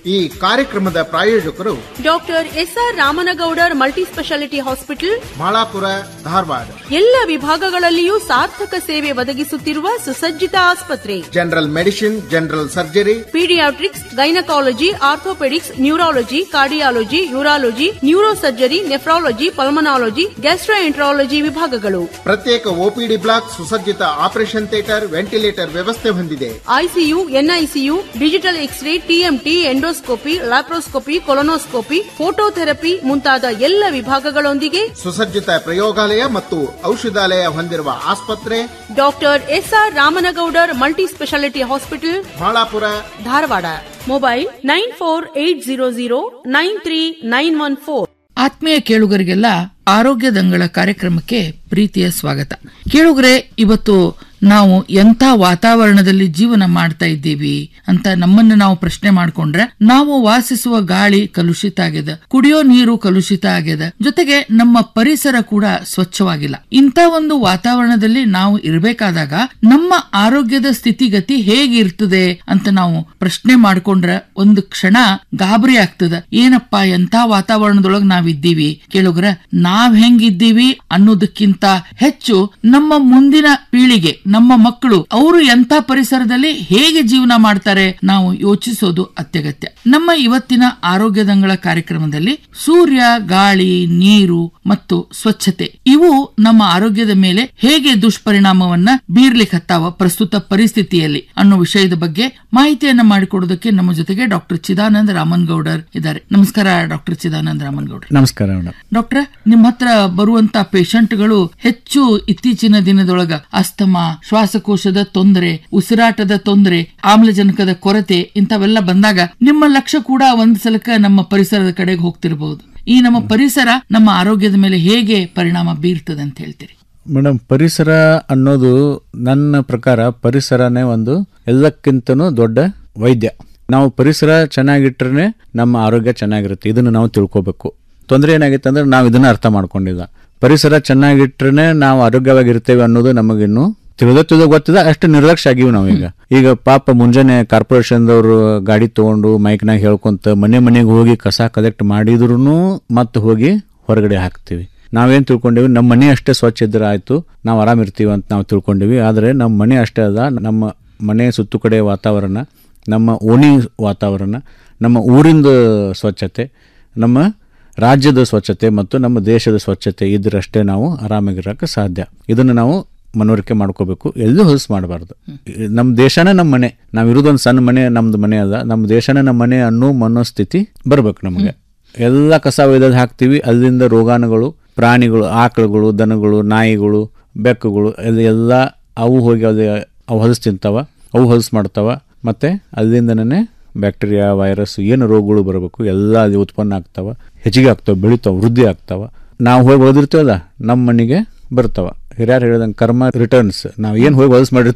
ಈ ಕಾರ್ಯಕ್ರಮದ ಪ್ರಾಯೋಜಕರು doctor S R Ramanagoudar multi speciality hospital Malapura Dharwad ಎಲ್ಲ ವಿಭಾಗಗಳಲ್ಲಿಯೂ ಸಾರ್ಥಕ ಸೇವೆ ಒದಗಿಸುತ್ತಿರುವ ಸುಸಜ್ಜಿತ ಆಸ್ಪತ್ರೆ general medicine general surgery paediatrics gynaecology orthopaedics neurology cardiology urology neuro surgery nephrology pulmonology gastroenterology ವಿಭಾಗಗಳು ಪ್ರತ್ಯೇಕ ಒಪಿಡಿ ಬ್ಲಾಕ್ ಸುಸಜ್ಜಿತ ಆಪರೇಷನ್ ಥಿಯೇಟರ್ ವೆಂಟಿಲೇಟರ್ ವ್ಯವಸ್ಥೆ ಹೊಂದಿದೆ ICU NICU digital x-ray TMT endoscopy laparoscopy colonoscopy phototherapy ಮುಂತಾದ ಎಲ್ಲ ವಿಭಾಗಗಳೊಂದಿಗೆ ಸುಸಜ್ಜಿತ ಪ್ರಯೋಗಾಲಯ ಮತ್ತು ಔಷಧಾಲಯ ಹೊಂದಿರುವ ಆಸ್ಪತ್ರೆ doctor S R Ramanagoudar multi speciality hospital Malapura Dharwad mobile nine four eight zero zero nine three nine one four ಆತ್ಮೀಯ ಕೇಳುಗರಿಗೆಲ್ಲ ಆರೋಗ್ಯದಂಗಳ ಕಾರ್ಯಕ್ರಮಕ್ಕೆ ಪ್ರೀತಿಯ ಸ್ವಾಗತ ಕೇಳುಗರೆ ಇವತ್ತು ನಾವು ಎಂಥ ವಾತಾವರಣದಲ್ಲಿ ಜೀವನ ಮಾಡ್ತಾ ಇದ್ದೀವಿ ಅಂತ ನಮ್ಮನ್ನು ನಾವು ಪ್ರಶ್ನೆ ಮಾಡ್ಕೊಂಡ್ರೆ ನಾವು ವಾಸಿಸುವ ಗಾಳಿ ಕಲುಷಿತ ಆಗ್ಯದ ಕುಡಿಯೋ ನೀರು ಕಲುಷಿತ ಆಗ್ಯದ ಜೊತೆಗೆ ನಮ್ಮ ಪರಿಸರ ಕೂಡ ಸ್ವಚ್ಛವಾಗಿಲ್ಲ ಇಂಥ ಒಂದು ವಾತಾವರಣದಲ್ಲಿ ನಾವು ಇರಬೇಕಾದಾಗ ನಮ್ಮ ಆರೋಗ್ಯದ ಸ್ಥಿತಿಗತಿ ಹೇಗಿರ್ತದೆ ಅಂತ ನಾವು ಪ್ರಶ್ನೆ ಮಾಡ್ಕೊಂಡ್ರೆ ಒಂದು ಕ್ಷಣ ಗಾಬರಿ ಆಗ್ತದ ಏನಪ್ಪಾ ಎಂಥ ವಾತಾವರಣದೊಳಗ್ ನಾವಿದ್ದೀವಿ ಕೇಳುಗ್ರ ನಾವ್ ಹೆಂಗಿದ್ದೀವಿ ಅನ್ನೋದಕ್ಕಿಂತ ಹೆಚ್ಚು ನಮ್ಮ ಮುಂದಿನ ಪೀಳಿಗೆ ನಮ್ಮ ಮಕ್ಕಳು ಅವರು ಎಂಥ ಪರಿಸರದಲ್ಲಿ ಹೇಗೆ ಜೀವನ ಮಾಡ್ತಾರೆ ನಾವು ಯೋಚಿಸೋದು ಅತ್ಯಗತ್ಯ ನಮ್ಮ ಇವತ್ತಿನ ಆರೋಗ್ಯದಂಗಳ ಕಾರ್ಯಕ್ರಮದಲ್ಲಿ ಸೂರ್ಯ ಗಾಳಿ ನೀರು ಮತ್ತು ಸ್ವಚ್ಛತೆ ಇವು ನಮ್ಮ ಆರೋಗ್ಯದ ಮೇಲೆ ಹೇಗೆ ದುಷ್ಪರಿಣಾಮವನ್ನ ಬೀರ್ಲಿಕ್ಕತ್ತಾವ ಪ್ರಸ್ತುತ ಪರಿಸ್ಥಿತಿಯಲ್ಲಿ ಅನ್ನೋ ವಿಷಯದ ಬಗ್ಗೆ ಮಾಹಿತಿಯನ್ನ ಮಾಡಿಕೊಡೋದಕ್ಕೆ ನಮ್ಮ ಜೊತೆಗೆ ಡಾಕ್ಟರ್ ಚಿದಾನಂದ ರಾಮನ್ಗೌಡರ್ ಇದ್ದಾರೆ ನಮಸ್ಕಾರ ಡಾಕ್ಟರ್ ಚಿದಾನಂದ ರಾಮನ್ಗೌಡರ್ ನಮಸ್ಕಾರ ಮೇಡಮ್ ಡಾಕ್ಟ್ರ ನಿಮ್ಮ ಹತ್ರ ಬರುವಂತ ಪೇಷಂಟ್ಗಳು ಹೆಚ್ಚು ಇತ್ತೀಚಿನ ದಿನದೊಳಗ ಅಸ್ತಮಾ ಶ್ವಾಸಕೋಶದ ತೊಂದರೆ ಉಸಿರಾಟದ ತೊಂದರೆ ಆಮ್ಲಜನಕದ ಕೊರತೆ ಇಂಥವೆಲ್ಲ ಬಂದಾಗ ನಿಮ್ಮ ಲಕ್ಷ್ಯ ಕೂಡ ಒಂದ್ ಸಲಕ ನಮ್ಮ ಪರಿಸರದ ಕಡೆಗೆ ಹೋಗ್ತಿರಬಹುದು ಈ ನಮ್ಮ ಪರಿಸರ ನಮ್ಮ ಆರೋಗ್ಯದ ಮೇಲೆ ಹೇಗೆ ಪರಿಣಾಮ ಬೀರ್ತದೆ ಅಂತ ಹೇಳ್ತೀರಿ ಮೇಡಮ್ ಪರಿಸರ ಅನ್ನೋದು ನನ್ನ ಪ್ರಕಾರ ಪರಿಸರನೇ ಒಂದು ಎಲ್ಲಕ್ಕಿಂತನೂ ದೊಡ್ಡ ವೈದ್ಯ ನಾವು ಪರಿಸರ ಚೆನ್ನಾಗಿಟ್ರೆ ನಮ್ಮ ಆರೋಗ್ಯ ಚೆನ್ನಾಗಿರುತ್ತೆ ಇದನ್ನು ನಾವು ತಿಳ್ಕೊಬೇಕು ತೊಂದರೆ ಏನಾಗಿತ್ತು ಅಂದ್ರೆ ನಾವು ಇದನ್ನ ಅರ್ಥ ಮಾಡ್ಕೊಂಡಿಲ್ಲ ಪರಿಸರ ಚೆನ್ನಾಗಿಟ್ರೆ ನಾವು ಆರೋಗ್ಯವಾಗಿರ್ತೇವೆ ಅನ್ನೋದು ನಮಗಿನ್ನು ತಿಳಿದ ತಿಳಿದ ಗೊತ್ತಿದೆ ಅಷ್ಟು ನಿರ್ಲಕ್ಷ್ಯ ಆಗಿವಿ ನಾವೀಗ ಈಗ ಪಾಪ ಮುಂಜಾನೆ ಕಾರ್ಪೊರೇಷನ್ದವ್ರು ಗಾಡಿ ತಗೊಂಡು ಮೈಕ್ನಾಗ ಹೇಳ್ಕೊಂತ ಮನೆ ಮನೆಗೆ ಹೋಗಿ ಕಸ ಕಲೆಕ್ಟ್ ಮಾಡಿದ್ರು ಮತ್ತೆ ಹೋಗಿ ಹೊರಗಡೆ ಹಾಕ್ತೀವಿ ನಾವೇನ್ ತಿಳ್ಕೊಂಡಿವಿ ನಮ್ಮ ಮನೆ ಅಷ್ಟೇ ಸ್ವಚ್ಛ ಇದ್ರೆ ಆಯ್ತು ನಾವು ಆರಾಮ್ ಇರ್ತೀವಿ ಅಂತ ನಾವು ತಿಳ್ಕೊಂಡಿವಿ ಆದರೆ ನಮ್ಮ ಮನೆ ಅಷ್ಟೇ ಅದ ನಮ್ಮ ಮನೆ ಸುತ್ತು ಕಡೆ ವಾತಾವರಣ ನಮ್ಮ ಓಣಿ ವಾತಾವರಣ ನಮ್ಮ ಊರಿಂದ ಸ್ವಚ್ಛತೆ ನಮ್ಮ ರಾಜ್ಯದ ಸ್ವಚ್ಛತೆ ಮತ್ತು ನಮ್ಮ ದೇಶದ ಸ್ವಚ್ಛತೆ ಇದ್ರಷ್ಟೇ ನಾವು ಆರಾಮಾಗಿರಕ್ಕೆ ಸಾಧ್ಯ ಇದನ್ನು ನಾವು ಮನವರಿಕೆ ಮಾಡ್ಕೋಬೇಕು ಎಲ್ಲೂ ಹೊಲಸು ಮಾಡಬಾರ್ದು ನಮ್ಮ ದೇಶನೇ ನಮ್ಮ ಮನೆ ನಾವು ಇರೋದೊಂದು ಸಣ್ಣ ಮನೆ ನಮ್ದು ಮನೆ ಅದ ನಮ್ಮ ದೇಶನೇ ನಮ್ಮ ಮನೆ ಅನ್ನೋ ಮನೋಸ್ಥಿತಿ ಬರ್ಬೇಕು ನಮಗೆ ಎಲ್ಲ ಕಸ ಒಯ್ದದ್ದು ಹಾಕ್ತೀವಿ ಅಲ್ಲಿಂದ ರೋಗಾಣುಗಳು ಪ್ರಾಣಿಗಳು ಆಕಳುಗಳು ದನಗಳು ನಾಯಿಗಳು ಬೆಕ್ಕುಗಳು ಎಲ್ಲ ಎಲ್ಲ ಅವು ಹೋಗಿ ಅಲ್ಲಿ ಅವು ಹೊಲಸು ತಿಂತಾವ ಅವು ಹೊಲಸು ಮಾಡ್ತಾವ ಮತ್ತೆ ಅಲ್ಲಿಂದನೇ ಬ್ಯಾಕ್ಟೀರಿಯಾ ವೈರಸ್ ಏನು ರೋಗಗಳು ಬರಬೇಕು ಎಲ್ಲ ಅಲ್ಲಿ ಉತ್ಪನ್ನ ಆಗ್ತಾವ ಹೆಚ್ಚಿಗೆ ಆಗ್ತಾವ ಬೆಳಿತಾವ ವೃದ್ಧಿ ಆಗ್ತಾವ ನಾವು ಹೋಗಿ ಓದಿರ್ತೀವಲ್ಲ ನಮ್ಮ ಮನೆಗೆ ಬರ್ತಾವ ಹಿರಿಯರು ಹೇಳಿದಂಗೆ ಕರ್ಮ ರಿಟರ್ನ್ಸ್ ನಾವು ಏನು ಹೋಗಿ ಹೊಲಸು ಮಾಡಿರ್ತೀವಿ